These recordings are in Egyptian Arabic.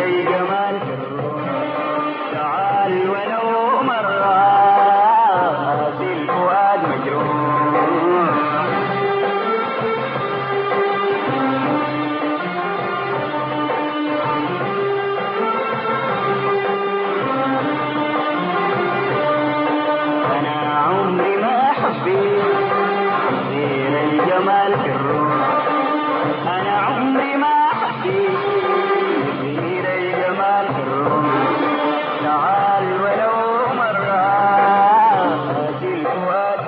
الجمال في الروح تعال ولو مرة في الفؤاد مجروح أنا عمري ما حبيت غير الجمال في الروح أنا عمري ما حبيت غير الجمال في الروح تعال ولو مرة في الفؤاد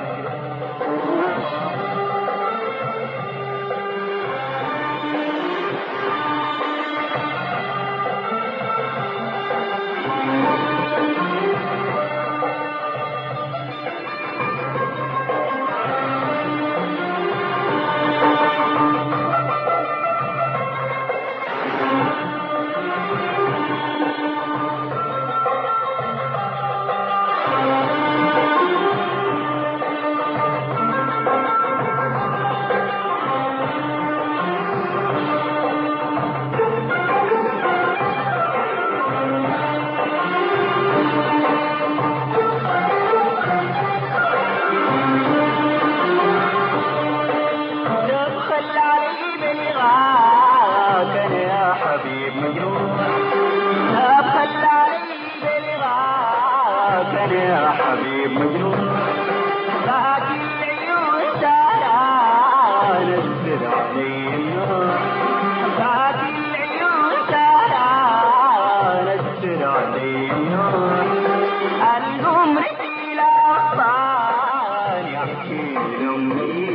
تبخل علي بلغاك انا يا حبيب مجنون تبخل علي بلغاك انا يا حبيب مجنون باقي العيون ترى نزل علي النور باقي العيون ترى نزل علي النور العمر إلى أطفال يحكي لهم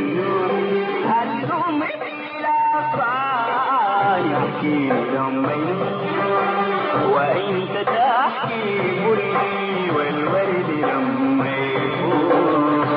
العمر إلى أطفال يحكي لهم وإنت تحكي مريدي والورد لما يفوت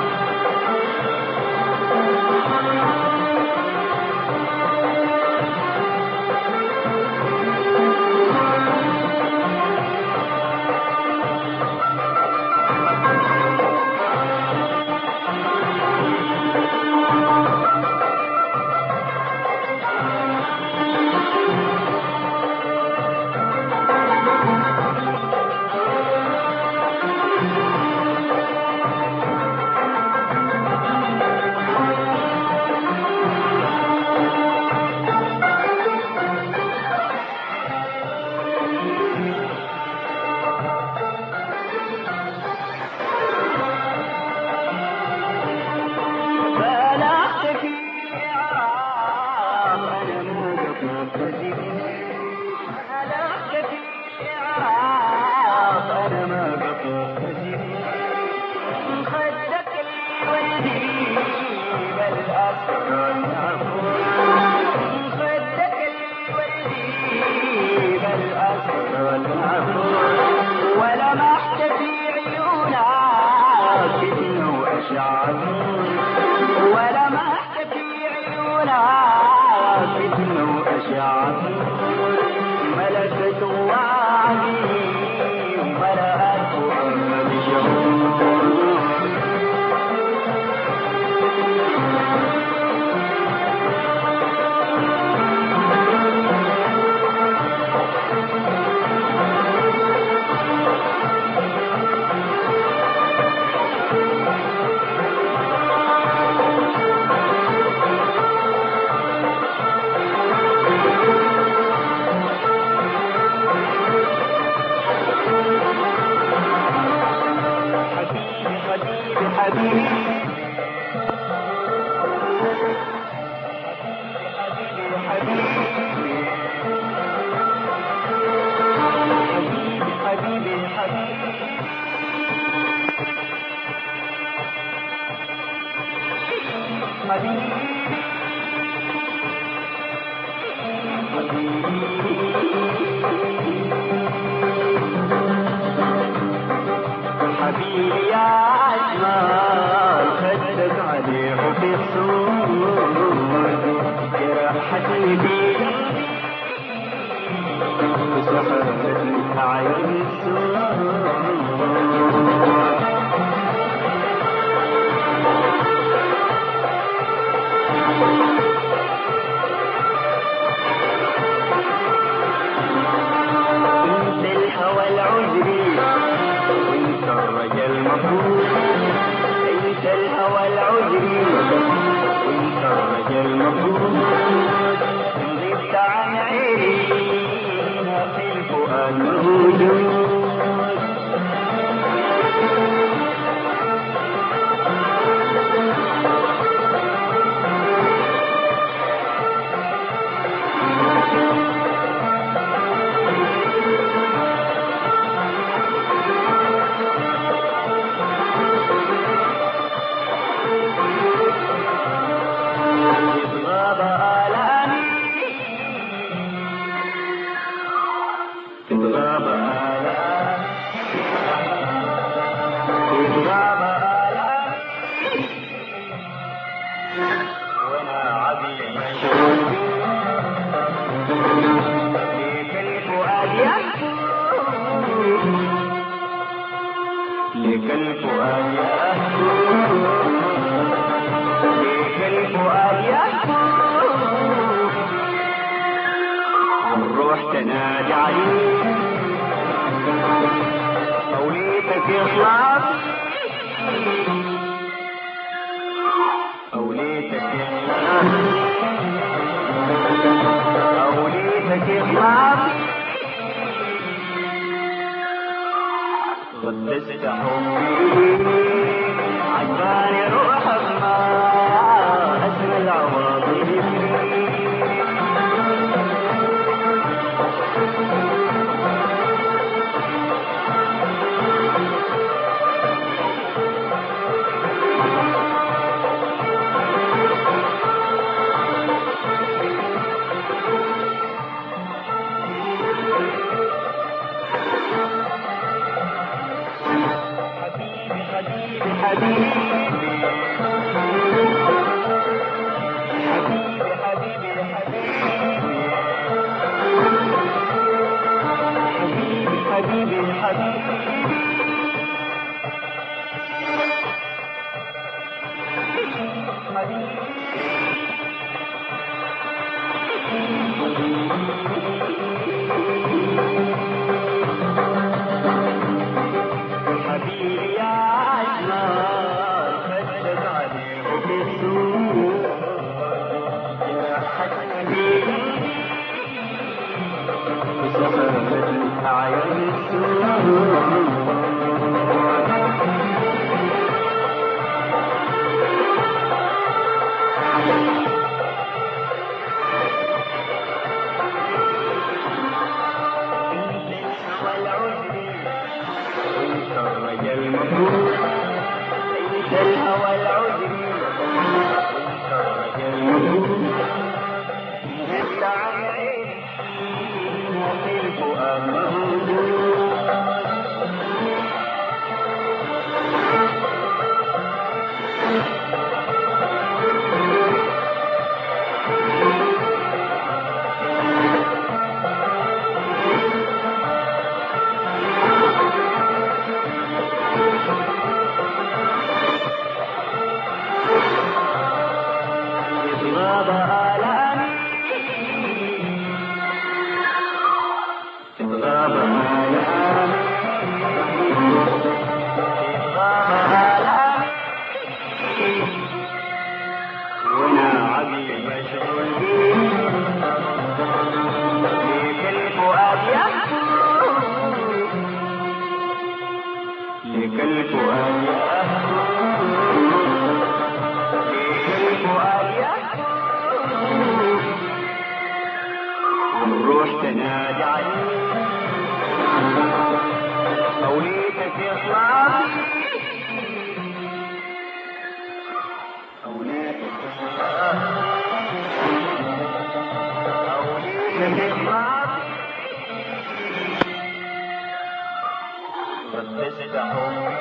بلغت في إعراب أنا موقف بلغت في إعراب أنا ما قطعت خدك الولدي بل أسرى العفو خدك الولدي بل أسرى العفو ولمحت في عيونك فتنة وأشعة ولمحت في عيونك فتنة وأشعة ملكت وعدي وملأت بشهور حبيبي حبيبي حبيبي حبيبي حبيبي حبيبي حبيبي حبيبي يا أجمل خدك عليه في الصور جرحتني بقلبي وسحرتني عين السور فؤاد موجود غاب آلامي غاب آلامي غاب آلامي وانا عبي مشغول ليك الفؤاد يهفو ليك الفؤاد يهفو ليك الفؤاد يهفو والروح تنادي عليك أوليتك يطلع أوليتك يطلع أوليتك يطلع قدست حبي عجباني روحك ما اسم العواطف فيك حبيبي حبيبي حبيبي حبيبي حبيبي حبيبي حبيبي حبيبي حبيبي يا عشمان خدك عليه بالسوق جرحتني وسخرت أعين السوق انت الرجل المفروض انت الهوى العذري انت الرجل المفروض انت عن عيني وفي الفؤاد موجود غاب آلامي غاب آلامي غاب آلامي وانا عبي مشغول ليك الفؤاد يهفو ليك الفؤاد يهفو ليك الفؤاد يهفو والروح تنادي عليك أوليتك يطلع أوليتك يطلع أوليتك يطلع قد تستحق